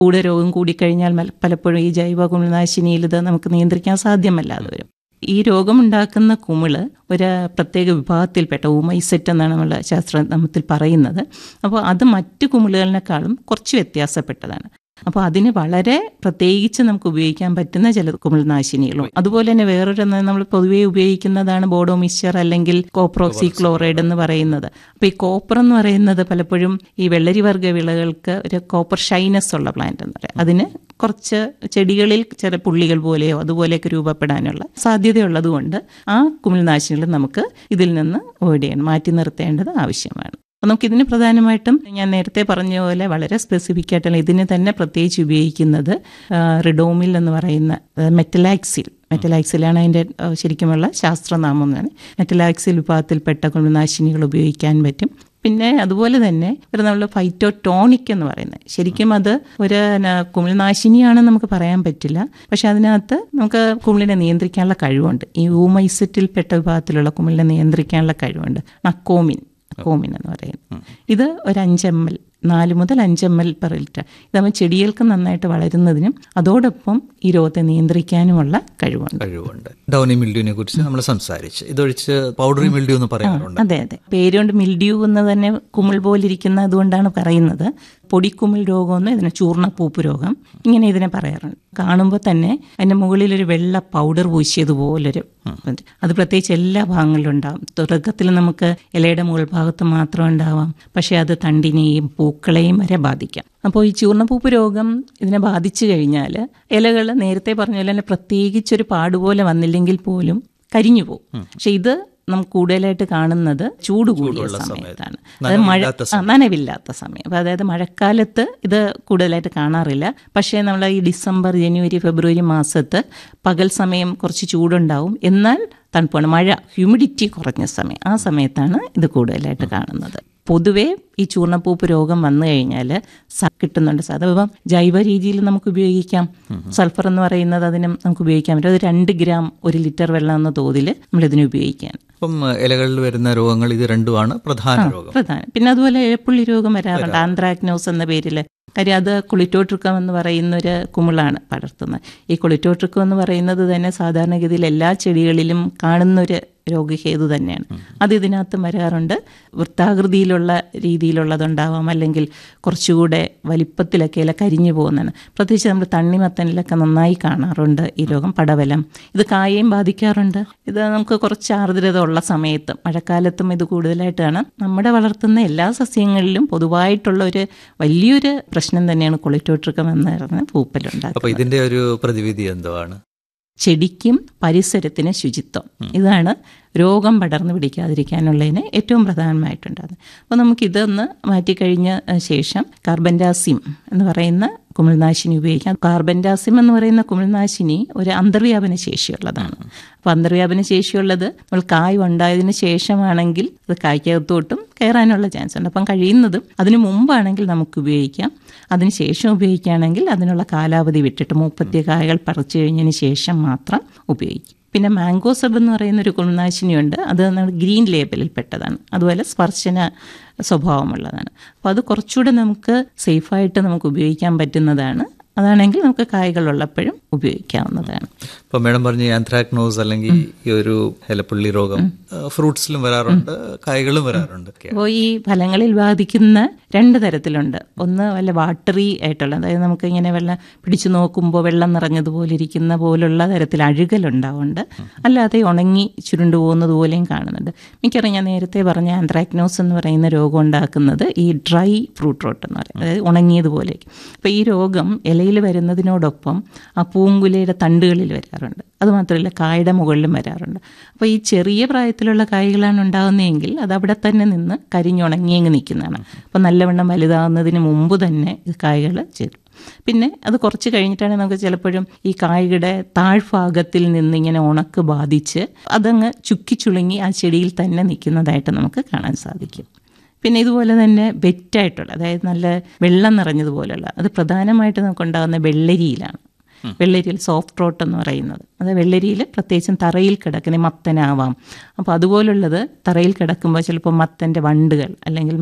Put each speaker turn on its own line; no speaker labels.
കൂടുതൽ രോഗം കൂടിക്കഴിഞ്ഞാൽ മൽ- പലപ്പോഴും ഈ ജൈവ കുമിൾനാശിനിയിൽ ഇത് നമുക്ക് നിയന്ത്രിക്കാൻ സാധ്യമല്ലാതെ വരും ഈ രോഗമുണ്ടാക്കുന്ന കുമിള് ഒരു പ്രത്യേക വിഭാഗത്തിൽപ്പെട്ട ഊമൈസെറ്റ് എന്നാണ് നമ്മൾ ശാസ്ത്രനാമത്തിൽ പറയുന്നത് അപ്പോൾ അത് മറ്റു കുമിളുകളിനേക്കാളും കുറച്ച് വ്യത്യാസപ്പെട്ടതാണ് അപ്പോൾ അതിന് വളരെ പ്രത്യേകിച്ച് നമുക്ക് ഉപയോഗിക്കാൻ പറ്റുന്ന ചില കുമിൾനാശിനികളും അതുപോലെ തന്നെ വേറൊരു നമ്മൾ പൊതുവേ ഉപയോഗിക്കുന്നതാണ് ബോഡോ മിക്സ്ചർ അല്ലെങ്കിൽ കോപ്രോക്സി ക്ലോറൈഡ് എന്ന് പറയുന്നത് അപ്പോൾ ഈ കോപ്പർ എന്ന് പറയുന്നത് പലപ്പോഴും ഈ വെള്ളരി വർഗ്ഗ വിളകൾക്ക് ഒരു കോപ്പർ ഷൈനസ് ഉള്ള പ്ലാന്റ് എന്ന് പറയാം അതിന് കുറച്ച് ചെടികളിൽ ചില പുള്ളികൾ പോലെയോ അതുപോലെയൊക്കെ രൂപപ്പെടാനുള്ള സാധ്യതയുള്ളത് കൊണ്ട് ആ കുമിൾനാശിനികൾ നമുക്ക് ഇതിൽ നിന്ന് അവോയ്ഡ് ചെയ്യണം മാറ്റി നിർത്തേണ്ടത് ആവശ്യമാണ് അപ്പോൾ നമുക്ക് ഇതിന് പ്രധാനമായിട്ടും ഞാൻ നേരത്തെ പറഞ്ഞ പോലെ വളരെ സ്പെസിഫിക് ആയിട്ടുള്ള ഇതിന് തന്നെ പ്രത്യേകിച്ച് ഉപയോഗിക്കുന്നത് ആ, റിഡോമിൽ എന്ന് പറയുന്ന അതായത് മെറ്റലാക്സിൽ മെറ്റലാക്സിലാണ് അതിൻ്റെ ആ, ശരിക്കുമുള്ള ശാസ്ത്രനാമം എന്നാണ് മെറ്റലാക്സിൽ വിഭാഗത്തിൽപ്പെട്ട കുമിൾനാശിനികൾ ഉപയോഗിക്കാൻ പറ്റും പിന്നെ അതുപോലെ തന്നെ ഒരു നമ്മൾ ഫൈറ്റോ ടോണിക് എന്ന് പറയുന്നത് ശരിക്കും അത് ഒരു ന- കുമിൾനാശിനിയാണെന്ന് നമുക്ക് പറയാൻ പറ്റില്ല പക്ഷെ അതിനകത്ത് നമുക്ക് കുമിളിനെ നിയന്ത്രിക്കാനുള്ള കഴിവുണ്ട് ഈ ഊമൈസറ്റിൽപ്പെട്ട വിഭാഗത്തിലുള്ള കുമിളിനെ നിയന്ത്രിക്കാനുള്ള കഴിവുണ്ട് നക്കോമിൻ കോമിൻ എന്ന് പറയുന്നത് ഇത് ഒരു അഞ്ച് എം എൽ നാല് മുതൽ അഞ്ച് എം എൽ പെർ ലിറ്റർ ഇതാകുമ്പോൾ ചെടികൾക്ക് നന്നായിട്ട് വളരുന്നതിനും അതോടൊപ്പം ഈ രോഗത്തെ നിയന്ത്രിക്കാനുമുള്ള കഴിവുണ്ട്
കഴിവുണ്ട് ഡൗണി മിൽഡ്യൂവിനെ കുറിച്ച് നമ്മൾ സംസാരിച്ച് ഇതൊഴിച്ച് പൗഡറി മിൽഡ്യൂ എന്ന് പറയാറുണ്ട്
അതെ അതെ പേരുകൊണ്ട് മിൽഡ്യൂ എന്ന് തന്നെ കുമിൾ പോലിരിക്കുന്ന അതുകൊണ്ടാണ് പറയുന്നത് പൊടിക്കുമിൾ രോഗമെന്ന് ഇതിനെ ചൂർണ്ണപ്പൂപ്പ് രോഗം ഇങ്ങനെ ഇതിനെ പറയാറുണ്ട് കാണുമ്പോൾ തന്നെ അതിന്റെ മുകളിൽ ഒരു വെള്ള പൗഡർ പൂശിയതുപോലൊരു ഇത്. അത് പ്രത്യേകിച്ച് എല്ലാ ഭാഗങ്ങളിലും ഉണ്ടാവും തുടക്കത്തിൽ നമുക്ക് ഇലയുടെ മുകൾ ഭാഗത്ത് മാത്രം ഉണ്ടാവാം പക്ഷേ അത് തണ്ടിനെയും പൂക്കളെയും വരെ ബാധിക്കാം അപ്പോൾ ഈ ചൂർണ്ണപ്പൂപ്പ് രോഗം ഇതിനെ ബാധിച്ചു കഴിഞ്ഞാൽ ഇലകൾ നേരത്തെ പറഞ്ഞ പോലെ തന്നെ പ്രത്യേകിച്ചൊരു പാടുപോലെ വന്നില്ലെങ്കിൽ പോലും കരിഞ്ഞു പോകും പക്ഷെ ഇത് നമുക്ക് കൂടുതലായിട്ട് കാണുന്നത് ചൂട് കൂടിയ സമയത്താണ് അതായത് മഴ ആ, നനവില്ലാത്ത സമയം അപ്പോൾ അതായത് മഴക്കാലത്ത് ഇത് കൂടുതലായിട്ട് കാണാറില്ല പക്ഷേ നമ്മൾ ഈ ഡിസംബർ ജനുവരി ഫെബ്രുവരി മാസത്ത് പകൽ സമയം കുറച്ച് ചൂടുണ്ടാവും എന്നാൽ തണുപ്പാണ് മഴ ഹ്യൂമിഡിറ്റി കുറഞ്ഞ സമയം ആ സമയത്താണ് ഇത് കൂടുതലായിട്ട് കാണുന്നത് പൊതുവേ ഈ ചൂർണ്ണപ്പൂപ്പ് രോഗം വന്നു കഴിഞ്ഞാൽ കിട്ടുന്നുണ്ട് സാർ അതിപ്പം ജൈവ രീതിയിൽ നമുക്ക് ഉപയോഗിക്കാം സൾഫർ എന്ന് പറയുന്നത് അതിനും നമുക്ക് ഉപയോഗിക്കാൻ പറ്റും അത് രണ്ട് ഗ്രാം ഒരു ലിറ്റർ വെള്ളം എന്ന തോതിൽ നമ്മൾ ഇതിന് ഉപയോഗിക്കാൻ
അപ്പം ഇലകളിൽ വരുന്ന രോഗങ്ങൾ ഇത് രണ്ടുമാണ് പ്രധാന രോഗം
പ്രധാനം പിന്നെ അതുപോലെ ഇഴപ്പുള്ളി രോഗം വരാറുണ്ട് ആന്ത്രാക്നോസ് എന്ന പേരിൽ കാര്യം അത് കുളിറ്റോട്രിക്കം എന്ന് പറയുന്ന ഒരു കുമിളാണ് പടർത്തുന്നത് ഈ കുളിറ്റോട്രിക്കം എന്ന് പറയുന്നത് തന്നെ സാധാരണഗതിയിൽ എല്ലാ ചെടികളിലും കാണുന്നൊരു രോഗഹേതു തന്നെയാണ് അത് ഇതിനകത്ത് വരാറുണ്ട് വൃത്താകൃതിയിലുള്ള രീതിയിലുള്ളതുണ്ടാവാം അല്ലെങ്കിൽ കുറച്ചുകൂടെ വലിപ്പത്തിലൊക്കെ ഇല കരിഞ്ഞു പോകുന്നതാണ് പ്രത്യേകിച്ച് നമ്മൾ തണ്ണിമത്തനിലൊക്കെ നന്നായി കാണാറുണ്ട് ഈ രോഗം പടവലം ഇത് കായയും ബാധിക്കാറുണ്ട് ഇത് നമുക്ക് കുറച്ച് ആർദ്രത ഉള്ള സമയത്തും മഴക്കാലത്തും ഇത് കൂടുതലായിട്ട് കാണാം നമ്മുടെ വളർത്തുന്ന എല്ലാ സസ്യങ്ങളിലും പൊതുവായിട്ടുള്ള ഒരു വലിയൊരു പ്രശ്നം തന്നെയാണ് കൊളിറ്റോട്രിക്കം എന്ന് പറഞ്ഞ പൂപ്പലുണ്ടാകുന്നത്
അപ്പൊ ഇതിന്റെ ഒരു പ്രതിവിധി എന്തുവാണ്
ചെടിക്കും പരിസരത്തിന് ശുചിത്വം ഇതാണ് രോഗം പടർന്നു പിടിക്കാതിരിക്കാനുള്ളതിന് ഏറ്റവും പ്രധാനമായിട്ടുണ്ടാകുന്നത് അപ്പോൾ നമുക്ക് ഇതൊന്ന് മാറ്റിക്കഴിഞ്ഞ അഹ് ശേഷം കാർബൻഡാസിം എന്ന് പറയുന്ന കുമിൾനാശിനി ഉപയോഗിക്കാം കാർബൻഡാസിം എന്ന് പറയുന്ന കുമിൾനാശിനി ഒരു അന്തർവ്യാപന ശേഷിയുള്ളതാണ് അപ്പോൾ അന്തർവ്യാപന ശേഷിയുള്ളത് നമ്മൾ കായ് ഉണ്ടായതിന് ശേഷമാണെങ്കിൽ അത് കായ്ക്കകത്തോട്ടും കയറാനുള്ള ചാൻസ് ഉണ്ട് അപ്പം കഴിയുന്നതും അതിനു മുമ്പാണെങ്കിൽ നമുക്ക് ഉപയോഗിക്കാം അതിന് ശേഷം ഉപയോഗിക്കുകയാണെങ്കിൽ അതിനുള്ള കാലാവധി വിട്ടിട്ട് മുപ്പത്തി കായകൾ പറിച്ചു കഴിഞ്ഞതിന് ശേഷം മാത്രം ഉപയോഗിക്കും പിന്നെ മാംഗോ സബ് എന്ന് പറയുന്ന ഒരു കുളിനാശിനിയുണ്ട് അത് നമ്മുടെ ഗ്രീൻ ലേബലിൽ പെട്ടതാണ് അതുപോലെ സ്പർശന സ്വഭാവമുള്ളതാണ് അപ്പോൾ അത് കുറച്ചുകൂടെ നമുക്ക് സേഫായിട്ട് നമുക്ക് ഉപയോഗിക്കാൻ പറ്റുന്നതാണ് അതാണെങ്കിൽ നമുക്ക് കായകൾ ഉള്ളപ്പോഴും ഉപയോഗിക്കാവുന്നതാണ്
ഇപ്പൊ മേഡം പറഞ്ഞ ആന്ത്രാക്നോസ് അല്ലെങ്കിൽ ഈ ഒരു ഇലപ്പുള്ളി രോഗം ഫ്രൂട്ട്സിലും വരാറുണ്ട് കായ്കളും വരാറുണ്ട്
അപ്പോൾ ഈ ഫലങ്ങളിൽ ബാധിക്കുന്ന രണ്ട് തരത്തിലുണ്ട് ഒന്ന് വല്ല വാട്ടറി ആയിട്ടുള്ള അതായത് നമുക്ക് ഇങ്ങനെ വെള്ളം പിടിച്ചു നോക്കുമ്പോൾ വെള്ളം നിറഞ്ഞതുപോലെ ഇരിക്കുന്ന പോലുള്ള തരത്തിൽ അഴുകലുണ്ടാവുന്നുണ്ട് അല്ലാതെ ഉണങ്ങി ചുരുണ്ടു പോകുന്നത് പോലെയും കാണുന്നുണ്ട് മിക്കറിയാം ഞാൻ നേരത്തെ പറഞ്ഞ ആന്ത്രാക്നോസ് എന്ന് പറയുന്ന രോഗം ഉണ്ടാക്കുന്നത് ഈ ഡ്രൈ ഫ്രൂട്ട് റോട്ട് എന്ന് പറയും അതായത് ഉണങ്ങിയതുപോലെ അപ്പോൾ ഈ രോഗം ഇലയിൽ വരുന്നതിനോടൊപ്പം ആ പൂങ്കുലയുടെ തണ്ടുകളിൽ വരാറുണ്ട് അതുമാത്രമല്ല കായുടെ മുകളിലും വരാറുണ്ട് അപ്പോൾ ഈ ചെറിയ പ്രായത്തിലുള്ള കായ്കളാണ് ഉണ്ടാകുന്നതെങ്കിൽ അത് അവിടെ തന്നെ നിന്ന് കരിഞ്ഞുണങ്ങി അങ്ങ് നിൽക്കുന്നതാണ് അപ്പോൾ നല്ലവണ്ണം വലുതാകുന്നതിന് മുമ്പ് തന്നെ ഈ കായ്കൾ ചേരും പിന്നെ അത് കുറച്ച് കഴിഞ്ഞിട്ടാണ് നമുക്ക് ചിലപ്പോഴും ഈ കായ്കളുടെ താഴ്ഭാഗത്തിൽ നിന്ന് ഇങ്ങനെ ഉണക്ക് ബാധിച്ച് അതങ്ങ് ചുക്കിച്ചുളുങ്ങി ആ ചെടിയിൽ തന്നെ നിൽക്കുന്നതായിട്ട് നമുക്ക് കാണാൻ സാധിക്കും പിന്നെ ഇതുപോലെ തന്നെ വെറ്റായിട്ടുള്ള അതായത് നല്ല വെള്ളം നിറഞ്ഞതുപോലുള്ള അത് പ്രധാനമായിട്ട് നമുക്കുണ്ടാകുന്ന വെള്ളരിയിലാണ് വെള്ളരിയിൽ സോഫ്റ്റ് റോട്ട് എന്ന് പറയുന്നത് അത് വെള്ളരിയിൽ പ്രത്യേകിച്ചും തറയിൽ കിടക്കുന്ന മത്തനാവാം അപ്പോൾ അതുപോലുള്ളത് തറയിൽ കിടക്കുമ്പോൾ ചിലപ്പോൾ മത്തൻ്റെ വണ്ടുകൾ അല്ലെങ്കിൽ